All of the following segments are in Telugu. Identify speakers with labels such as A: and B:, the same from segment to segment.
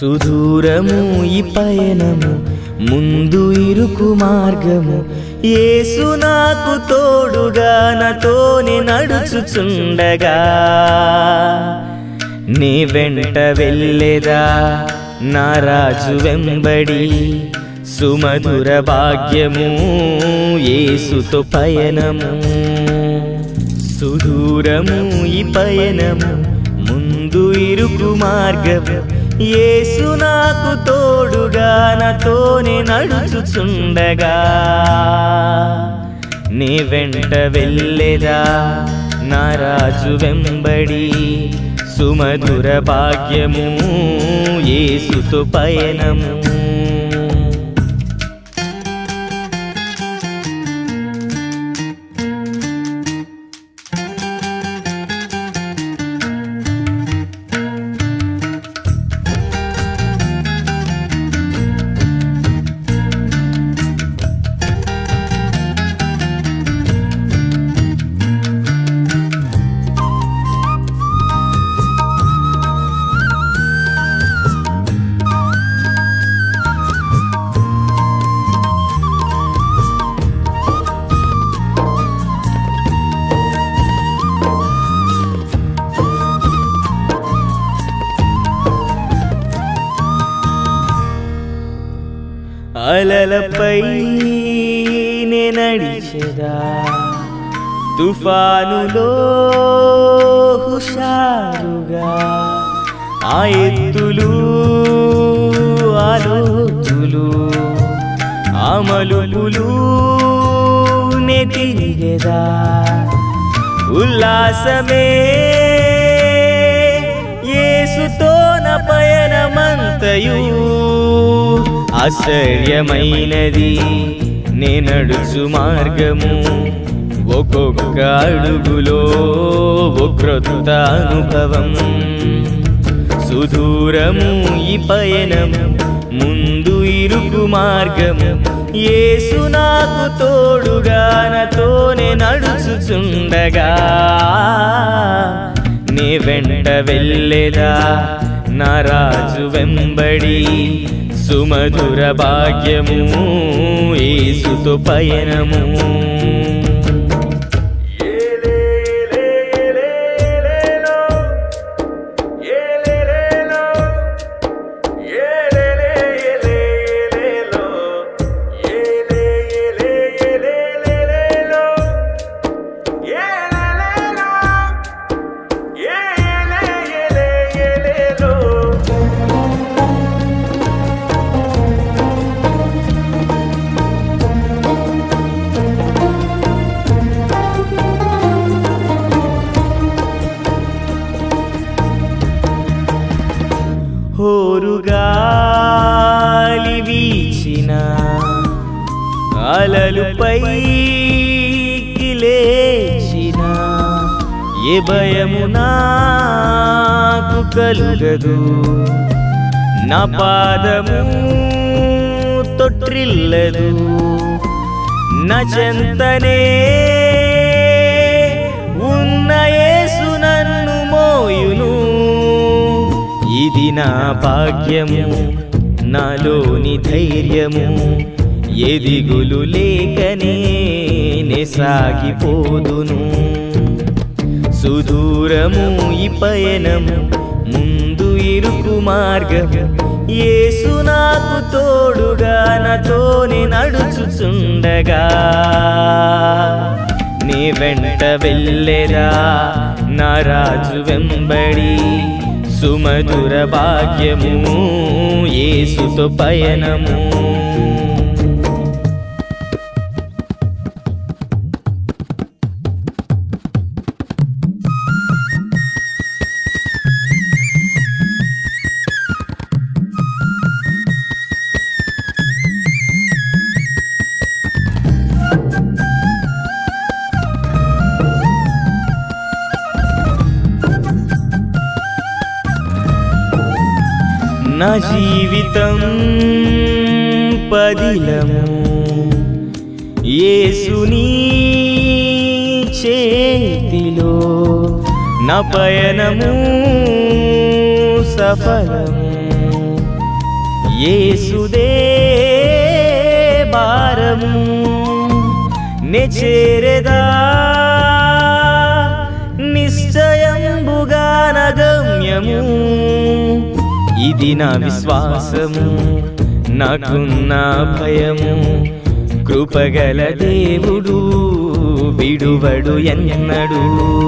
A: సుదూరము ఈ పయనము ముందు ఇరుకు మార్గము యేసు నాకు తోడుగా నాతోనే నడుచుచుండగా నీ వెంట వెళ్ళేదా నా రాజు వెంబడి సుమధుర భాగ్యము యేసుతో పయనము సుదూరము ఈ పయనము ముందు ఇరుకు మార్గము యేసు నాకు తోడుగా నాతోనే నడుచుచుండగా నీ వెంట వెళ్ళేదా నా రాజు వెంబడి సుమధుర భాగ్యము యేసుతో పయనము అలలపై నే నడిచెదా తుఫానులో హుషారుగా ఆ ఎత్తులు ఆలోతులు అమలుపులు నే తిరిగేదా ఉల్లాసమే యేసుతో నా పయనమంతయు ఆశ్చర్యమైనది నే నడుచు మార్గము ఒక్కొక్క అడుగులో ఒక్రొత్త అనుభవం సుదూరము ఈ పయనము ముందు ఇరుకు మార్గము యేసు నాకు తోడుగా నాతోనే నడుచుచుండగా నీ వెంట వెళ్ళేదా నా రాజు వెంబడి సుమధుర భాగ్యము యేసుతో పయనము హోరుగాలి వీచిన అలలు పైకి లేచిన ఏ భయము నాకు కలుగదు నా పాదము తొట్రిల్లదు నా చెంతనే ఉన్న యేసు నన్ను మోయును ఇది నా భాగ్యము నాలోని ధైర్యము ఎదిగులు లేకనే నే సాగిపోదును సుదూరము ఈ పయనము ముందు ఇరుకు మార్గము యేసు నాకు తోడుగా నాతోనే నడుచుచుండగా నీ వెంట వెళ్ళేదా నా రాజు వెంబడి సుమధుర భాగ్యము యేసుతో పయనము నా జీవితం పదిలము యేసుని చేతిలో నా పయనము సఫలము యేసుదే భారము నే చేరెదా నిశ్చయంబుగా నగమ్యము ఇది నా విశ్వాసము నాకున్న భయము కృపగల దేవుడు విడువడు ఎన్నడు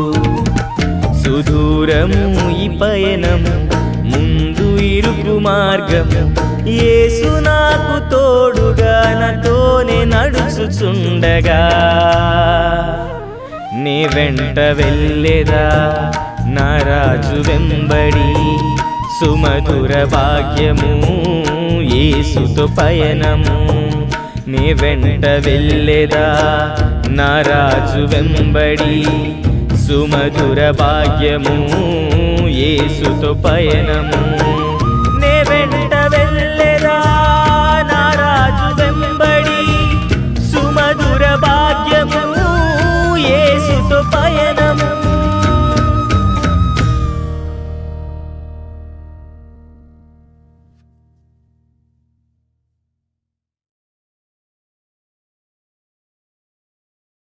A: సుదూరము ఈ పయనము ముందు ఇరుకు మార్గము యేసు నాకు తోడుగా నాతోనే నడుచుచుండగా నీ వెంట వెళ్ళేదా నా రాజు వెంబడి సుమధుర భాగ్యము యేసుతో పయనము నీ వెంట వెళ్ళేదా నా రాజు వెంబడి సుమధుర భాగ్యము యేసుతో పయనము